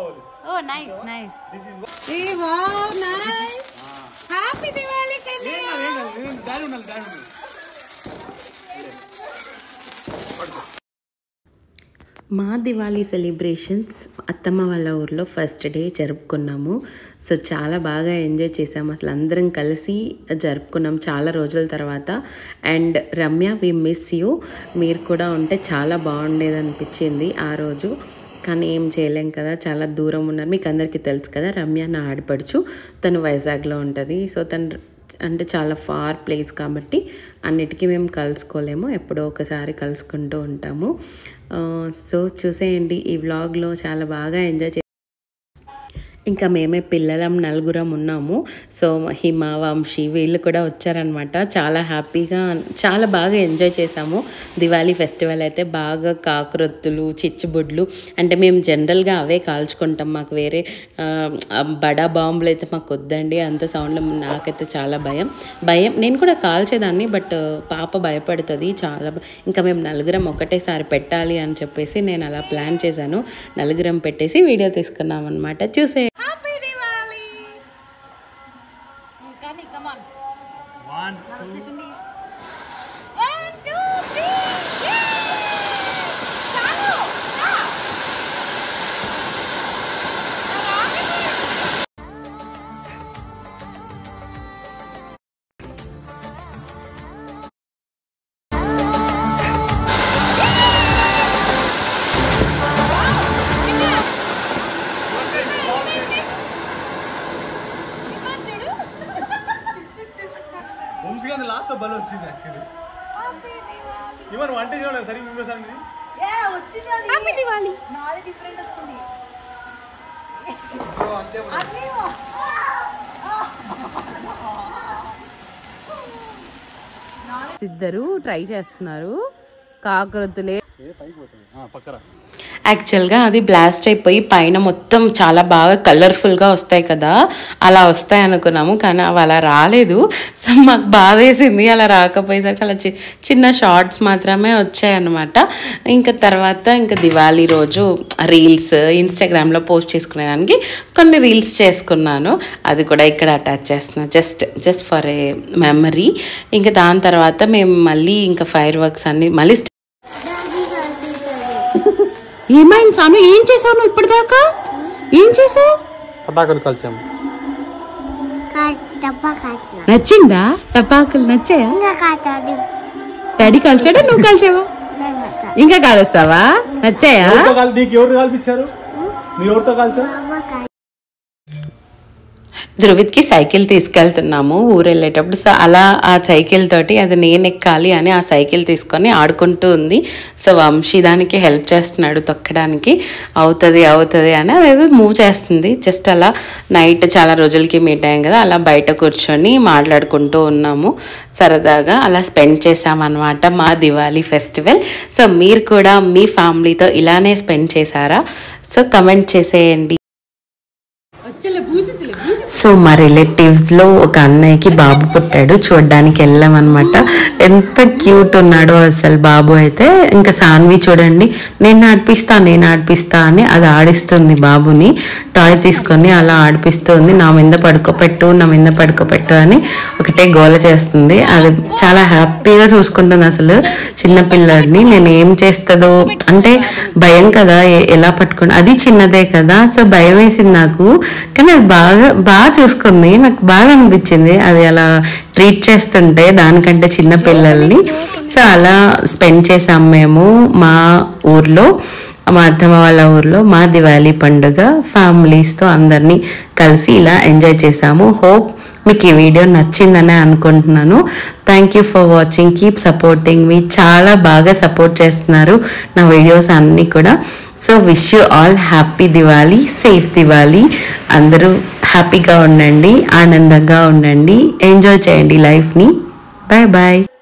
Deepavali. Oh nice nice This is what. ఏ wow nice happy Diwali Kannayya దాని ఉండాలి దాని ఉండాలి మా దివాళీ సెలబ్రేషన్స్ అత్తమ్మ వాళ్ళ ఊర్లో ఫస్ట్ డే జరుపుకున్నాము సో చాలా బాగా ఎంజాయ్ చేసాము అసలు అందరం కలిసి జరుపుకున్నాం చాలా రోజుల తర్వాత and Ramya we miss you మీరు కూడా ఉంటే చాలా బాగుండేది అనిపించింది ఆ రోజు కానీ ఏం చేయలేం కదా చాలా దూరం ఉన్నారు మీకు అందరికీ తెలుసు కదా రమ్య నా ఆడపడుచు తను వైజాగ్లో ఉంటుంది సో తను అంటే చాలా ఫార్ ప్లేస్ కాబట్టి అన్నిటికీ మేము కలుసుకోలేము ఎప్పుడో ఒకసారి కలుసుకుంటూ ఉంటాము ఆ, సో చూసేయండి ఈ వ్లాగ్లో చాలా బాగా ఎంజాయ్ చే ఇంకా మేమే పిల్లలం నలుగురం ఉన్నాము సో హిమ వంశీ వీళ్ళు కూడా వచ్చారనమాట చాలా హ్యాపీగా చాలా బాగా ఎంజాయ్ చేసాము దివాళీ ఫెస్టివల్ అయితే బాగా కాకరొత్తులు చిచ్చుబుడ్లు అంటే మేము జనరల్గా అవే కాల్చుకుంటాం మాకు వేరే ఆ, ఆ బడా బాంబులు అయితే మాకు వద్దండి అంత సౌండ్ నాకైతే చాలా భయం భయం నేను కూడా కాల్చేదాన్ని బట్ పాప భయపడుతుంది చాలా భ- ఇంకా మేము నలుగురం ఒకటేసారి పెట్టాలి అని చెప్పేసి నేను అలా ప్లాన్ చేశాను నలుగురం పెట్టేసి వీడియో తీసుకున్నాం అనమాట చూసే హ్యాపీ దివాళీ కానీ కమాన్ One, వచ్చేసింది వన్ టూ త్రీ చాలు రా. చూడు వంశీ గారి లాస్ట్ లో బలం వచ్చింది యాక్చువల్లీ హ్యాపీ దివాళీ ఇవన్ వంట చూడాలి సరిగ్గా ఇంకోసారి ఇది. ఏ వచ్చింది అది హ్యాపీ దివాళీ నాది డిఫరెంట్ వచ్చింది అన్నీ ఇద్దరు ట్రై చేస్తున్నారు కాకరొత్తులే పక్కరా యాక్చువల్గా అది బ్లాస్ట్ అయిపోయి పైన మొత్తం చాలా బాగా కలర్ఫుల్గా వస్తాయి కదా అలా వస్తాయి అనుకున్నాము కానీ అవి అలా రాలేదు సో మాకు బాధ వేసింది అలా రాకపోయేసరికి అలా చి- చిన్న షార్ట్స్ మాత్రమే వచ్చాయి అనమాట ఇంకా తర్వాత ఇంకా దివాళీ రోజు రీల్స్ ఇన్స్టాగ్రామ్లో పోస్ట్ చేసుకునేదానికి కొన్ని రీల్స్ చేసుకున్నాను అది కూడా ఇక్కడ అటాచ్ చేస్తున్నాను just just for a memory ఇంకా దాని తర్వాత మేము మళ్ళీ ఇంకా ఫైర్ వర్క్స్ అన్ని మళ్ళీ ఏమైంది స్వామి ఏం చేసావు నువ్వు ఇప్పటిదాకా ఏం చేసావు పటాకులు కలిసాము నచ్చిందా టపాకులు నచ్చాయా డాడీ కలిచాడా నువ్వు కలిచావా ఇంకా కలుస్తావా నచ్చాయా నీకు ఎవరు కల్పించారు నువ్వు ఎవరితో కలిసావు ధృవిత్కి సైకిల్ తీసుకెళ్తున్నాము ఊరు వెళ్ళేటప్పుడు సో అలా ఆ సైకిల్ తోటి అది నేను ఎక్కాలి అని ఆ సైకిల్ తీసుకొని ఆడుకుంటూ ఉంది సో వంశీ దానికి హెల్ప్ చేస్తున్నాడు తొక్కడానికి అవుతుంది అవుతుంది అని అదేదో మూవ్ చేస్తుంది జస్ట్ అలా నైట్ చాలా రోజులకి మీట్ అయ్యాం కదా అలా బయట కూర్చొని మాట్లాడుకుంటూ ఉన్నాము సరదాగా అలా స్పెండ్ చేసామన్నమాట మా దివాళీ ఫెస్టివల్ సో మీరు కూడా మీ ఫ్యామిలీతో ఇలానే స్పెండ్ చేశారా సో కమెంట్ చేసేయండి సో మా రిలేటివ్స్లో ఒక అన్నయ్యకి బాబు పుట్టాడు చూడడానికి వెళ్ళామన్నమాట ఎంత క్యూట్ ఉన్నాడో అసలు బాబు అయితే ఇంకా సాన్వి చూడండి నేను ఆడిపిస్తా నేను ఆడిపిస్తా అని అది ఆడిస్తుంది బాబుని టాయ్ తీసుకొని అలా ఆడిపిస్తుంది నా మీద పడుకోపెట్టు నా మీద పడుకోపెట్టు అని ఒకటే గోల చేస్తుంది అది చాలా హ్యాపీగా చూసుకుంటుంది అసలు చిన్న పిల్లాడిని నేను ఏం చేస్తుందో అంటే భయం కదా ఎ- ఎలా పట్టుకుని అది చిన్నదే కదా సో భయం వేసింది నాకు కానీ అది బాగా బాగా చూసుకుంది నాకు బాగా అనిపించింది అది అలా ట్రీట్ చేస్తుంటే దానికంటే చిన్న పిల్లల్ని సో అలా స్పెండ్ చేసాం మేము మా ఊర్లో మా అత్తమ్మ వాళ్ళ ఊర్లో మా దివాళీ పండుగ ఫ్యామిలీస్తో అందరినీ కలిసి ఇలా ఎంజాయ్ చేసాము హోప్ మీకు ఈ వీడియో నచ్చిందనే అనుకుంటున్నాను thank you for watching keep supporting మీ చాలా బాగా సపోర్ట్ చేస్తున్నారు నా వీడియోస్ అన్నీ కూడా so wish you all happy Diwali safe Diwali అందరూ హ్యాపీగా ఉండండి ఆనందంగా ఉండండి ఎంజాయ్ చేయండి లైఫ్ని బాయ్ బాయ్